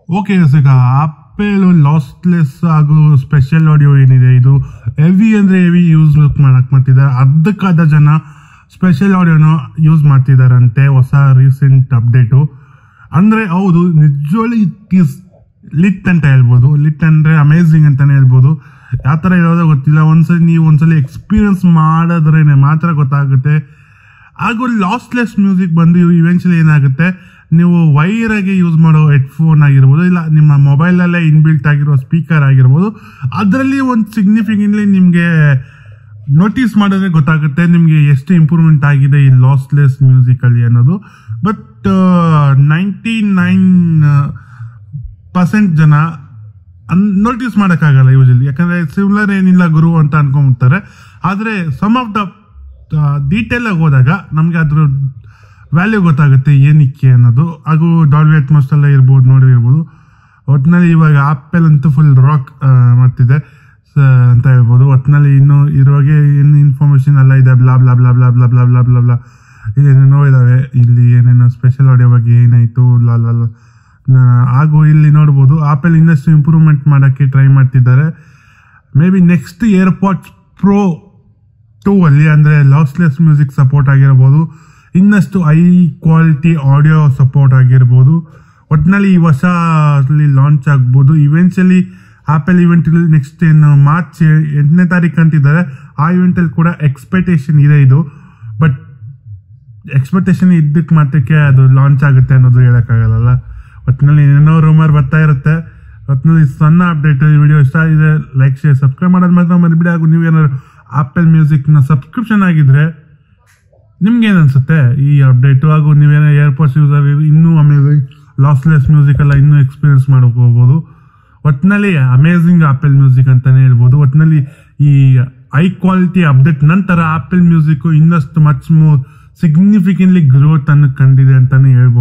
okay ಈಗ apple ಲಾಸ್ಟ್ಲೆಸ್ ಹಾಗೂ special audio ಏನಿದೆ ಇದು ಹೆವಿ ಅಂದ್ರೆ ಹೆವಿ ಯೂಸ್ ಮಾಡಕ್ ಮಾಡ್ತಿದ್ದಾರೆ ಅರ್ಧಕ್ಕಾದ ಜನ ಸ್ಪೆಷಲ್ ಆಡಿಯೋನ ಯೂಸ್ ಮಾಡ್ತಿದಾರಂತೆ ಹೊಸ ರೀಸೆಂಟ್ ಅಪ್ಡೇಟು ಅಂದ್ರೆ ಹೌದು ನಿಜವಾಗ್ಲೂ ಇಟ್ ಈಸ್ ಲಿಟ್ ಅಂತ ಹೇಳ್ಬೋದು ಲಿಟ್ ಅಂದ್ರೆ ಅಮೇಝಿಂಗ್ ಅಂತಾನೆ ಹೇಳ್ಬೋದು ಯಾವ ಥರ ಇರೋದೋ ಗೊತ್ತಿಲ್ಲ ಒಂದ್ಸಲಿ ನೀವು ಒಂದ್ಸಲಿ ಎಕ್ಸ್ಪೀರಿಯನ್ಸ್ ಮಾಡಿದ್ರೇನೆ ಮಾತ್ರ ಗೊತ್ತಾಗುತ್ತೆ ಹಾಗೂ ಲಾಸ್ಟ್ಲೆಸ್ ಮ್ಯೂಸಿಕ್ ಬಂದು ಇವೆನ್ಚುಲಿ ಏನಾಗುತ್ತೆ ನೀವು ವೈರ್ ಆಗಿ ಯೂಸ್ ಮಾಡೋ ಹೆಡ್ಫೋನ್ ಆಗಿರ್ಬೋದು ಇಲ್ಲ ನಿಮ್ಮ ಮೊಬೈಲಲ್ಲೇ ಇನ್ಬಿಲ್ಟ್ ಆಗಿರೋ ಸ್ಪೀಕರ್ ಆಗಿರ್ಬೋದು ಅದರಲ್ಲಿ ಒಂದು ಸಿಗ್ನಿಫಿಕೆಂಟ್ಲಿ ನಿಮಗೆ ನೋಟಿಸ್ ಮಾಡಿದ್ರೆ ಗೊತ್ತಾಗುತ್ತೆ ನಿಮಗೆ ಎಷ್ಟು ಇಂಪ್ರೂವ್ಮೆಂಟ್ ಆಗಿದೆ ಈ ಲಾಸ್ಟ್ಲೆಸ್ ಮ್ಯೂಸಿಕಲ್ಲಿ ಅನ್ನೋದು ಬಟ್ ನೈಂಟಿ ನೈನ್ ಪರ್ಸೆಂಟ್ ಜನ ನೋಟಿಸ್ ಮಾಡೋಕ್ಕಾಗಲ್ಲ ಯೂಶಲಿ ಯಾಕಂದ್ರೆ ಸಿಮಿಲರ್ ಏನಿಲ್ಲ ಗುರು ಅಂತ ಅನ್ಕೊಂಡ್ಬಿಡ್ತಾರೆ ಆದರೆ ಸಮ್ ಆಫ್ ದ ಡೀಟೇಲ್ ಆಗಿ ಹೋದಾಗ ನಮಗೆ ಅದ್ರ ವ್ಯಾಲ್ಯೂ ಗೊತ್ತಾಗುತ್ತೆ ಏನಕ್ಕೆ ಅನ್ನೋದು ಹಾಗೂ ಡಾಲ್ವಿ ಅಟ್ಮಾಸ್ಟ್ ಎಲ್ಲ ಇರ್ಬೋದು ನೋಡಿರ್ಬೋದು ಒಟ್ಟಿನಲ್ಲಿ ಇವಾಗ ಆಪಲ್ ಅಂತೂ ಫುಲ್ ರಾಕ್ ಮಾಡ್ತಿದೆ ಸ- ಅಂತ ಹೇಳ್ಬೋದು ಒಟ್ಟಿನಲ್ಲಿ ಇನ್ನೂ ಇರುವಾಗೆ ಏನು ಇನ್ಫಾರ್ಮೇಶನ್ ಎಲ್ಲ ಇದೆ blah blah blah blah blah blah blah blah blah ಏನೇನೋ ಇದಾವೆ ಇಲ್ಲಿ ಏನೇನೋ ಸ್ಪೆಷಲ್ ಆಡಿಯೋ ಬಗ್ಗೆ ಏನಾಯ್ತು ಲಾ ಲಾ ಲಾ ನಾ- ಹಾಗೂ ಇಲ್ಲಿ ನೋಡ್ಬೋದು ಆಪಲ್ ಇನ್ನಷ್ಟು ಇಂಪ್ರೂವ್ಮೆಂಟ್ ಮಾಡೋಕ್ಕೆ ಟ್ರೈ ಮಾಡ್ತಿದ್ದಾರೆ maybe next AirPods Pro two ಅಲ್ಲಿ ಅಂದರೆ ಲಾಸ್ಲೆಸ್ ಮ್ಯೂಸಿಕ್ ಸಪೋರ್ಟ್ ಆಗಿರ್ಬೋದು ಇನ್ನಷ್ಟು ಹೈ ಕ್ವಾಲಿಟಿ ಆಡಿಯೋ ಸಪೋರ್ಟ್ ಆಗಿರ್ಬೋದು ಒಟ್ಟಿನಲ್ಲಿ ಈ ವರ್ಷ ಲಾಂಚ್ ಆಗ್ಬೋದು ಇವೆನ್ಚುಲಿ ಆಪಲ್ ಇವೆಂಟಲ್ಲಿ ನೆಕ್ಸ್ಟ್ ಏನು ಮಾರ್ಚ್ ಎಂಟನೇ ತಾರೀಕು ಅಂತಿದ್ದಾರೆ ಆ ಇವೆಂಟಲ್ಲಿ ಕೂಡ ಎಕ್ಸ್ಪೆಕ್ಟೇಷನ್ ಇದೆ ಇದು ಬಟ್ ಎಕ್ಸ್ಪೆಕ್ಟೇಷನ್ ಇದ್ದಕ್ಕೆ ಮಾತ್ರಕ್ಕೆ ಅದು ಲಾಂಚ್ ಆಗುತ್ತೆ ಅನ್ನೋದು ಹೇಳೋಕ್ಕಾಗಲ್ಲ ಒಟ್ಟಿನಲ್ಲಿ ಏನೇನೋ ರೂಮರ್ ಬರ್ತಾ ಇರುತ್ತೆ ಒಟ್ಟಿನಲ್ಲಿ ಸಣ್ಣ ಅಪ್ಡೇಟ್ ಈ ವಿಡಿಯೋ ಇಷ್ಟ ಆಗಿದೆ ಲೈಕ್ ಶೇರ್ ಸಬ್ಸ್ಕ್ರೈಬ್ ಮಾಡೋದು ಮಾತ್ರ ಮರಿಬಿಡಿ ಹಾಗೂ ನೀವೇನಾದ್ರು ಆಪಲ್ ಮ್ಯೂಸಿಕ್ನ ಸಬ್ಸ್ಕ್ರಿಪ್ಷನ್ ಆಗಿದ್ರೆ ನಿಮ್ಗೇನು ಅನ್ಸುತ್ತೆ ಈ ಅಪ್ಡೇಟು ಹಾಗೂ ನೀವೇನೋ ಏರ್ಪೋರ್ಟ್ಸ್ ಯೂಸರ್ ಇನ್ನೂ ಅಮೇಝಿಂಗ್ ಲಾಸ್ಲೆಸ್ ಮ್ಯೂಸಿಕ್ ಎಲ್ಲ ಇನ್ನೂ ಎಕ್ಸ್ಪೀರಿಯನ್ಸ್ ಮಾಡೋಕೆ ಹೋಗ್ಬೋದು ಒಟ್ಟಿನಲ್ಲಿ ಅಮೇಝಿಂಗ್ ಆಪಲ್ ಮ್ಯೂಸಿಕ್ ಅಂತಾನೆ ಹೇಳ್ಬೋದು ಒಟ್ಟಿನಲ್ಲಿ ಈ ಹೈ ಕ್ವಾಲಿಟಿ ಅಪ್ಡೇಟ್ ನಂತರ ಆಪಲ್ ಮ್ಯೂಸಿಕ್ ಇನ್ನಷ್ಟು ಮಚ್ ಮೋರ್ ಸಿಗ್ನಿಫಿಕೆಂಟ್ಲಿ ಗ್ರೋತ್ ಅನ್ನು ಕಂಡಿದೆ ಅಂತಾನೆ ಹೇಳ್ಬೋದು